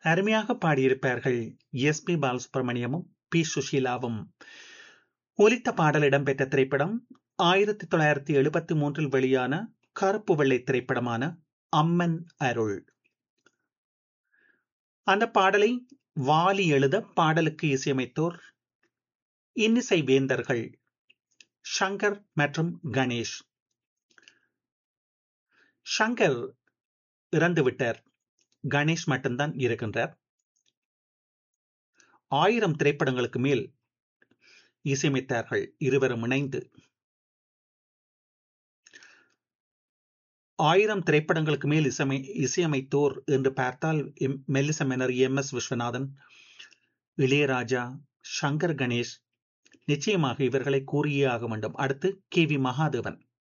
அருமையாக பாடியிருப்பார்கள் S P பாலசுப்ரமணியமும் பி சுஷீலாவும் ஒலித்த பாடல் இடம்பெற்ற திரைப்படம் ஆயிரத்தி தொள்ளாயிரத்தி எழுபத்தி மூன்றில் வெளியான கருப்பு வெள்ளை திரைப்படமான அம்மன் அருள் அந்த பாடலை வாலி எழுத பாடலுக்கு இசையமைத்தோர் இன்னிசை வேந்தர்கள் ஷங்கர் மற்றும் கணேஷ் ஷங்கர் இறந்துவிட்டார் கணேஷ் மட்டும்தான் இருக்கின்றார் ஆயிரம் திரைப்படங்களுக்கு மேல் இசையமைத்தார்கள் இருவரும் இணைந்து ஆயிரம் திரைப்படங்களுக்கு மேல் இசைமை இசையமைத்தோர் என்று பார்த்தால் மெல்லிச மெனர் எம் எஸ் விஸ்வநாதன் இளையராஜா சங்கர் கணேஷ் நிச்சயமாக இவர்களை கூறியே ஆக வேண்டும் அடுத்து கே வி மகாதேவன்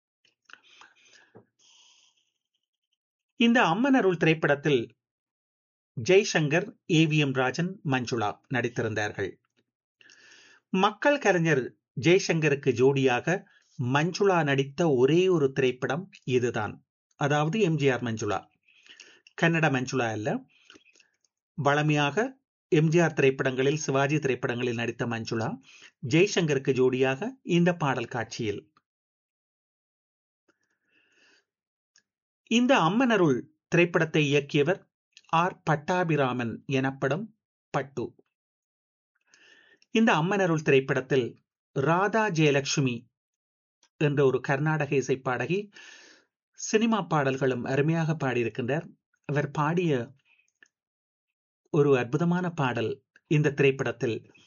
இந்த அம்மன் அருள் திரைப்படத்தில் Jaishankar A V M Rajan Manjula நடித்திருந்தார்கள் மக்கள் கலைஞர் ஜெய்சங்கருக்கு ஜோடியாக மஞ்சுளா நடித்த ஒரே ஒரு திரைப்படம் இதுதான் அதாவது எம்ஜிஆர் மஞ்சுளா கன்னட மஞ்சுளா அல்ல வளமையாக எம்ஜிஆர் திரைப்படங்களில் சிவாஜி திரைப்படங்களில் நடித்த மஞ்சுளா ஜெய்சங்கருக்கு ஜோடியாக இந்த பாடல் காட்சியில் இந்த அம்மனருள் திரைப்படத்தை இயக்கியவர் ஆர் பட்டாபிராமன் எனப்படும் பட்டு இந்த அம்மனருள் திரைப்படத்தில் ராதா ஜெயலட்சுமி என்ற ஒரு கர்நாடக இசை பாடகி சினிமா பாடல்களும் அருமையாக பாடியிருக்கின்றார் அவர் பாடிய ஒரு அற்புதமான பாடல் இந்த திரைப்படத்தில்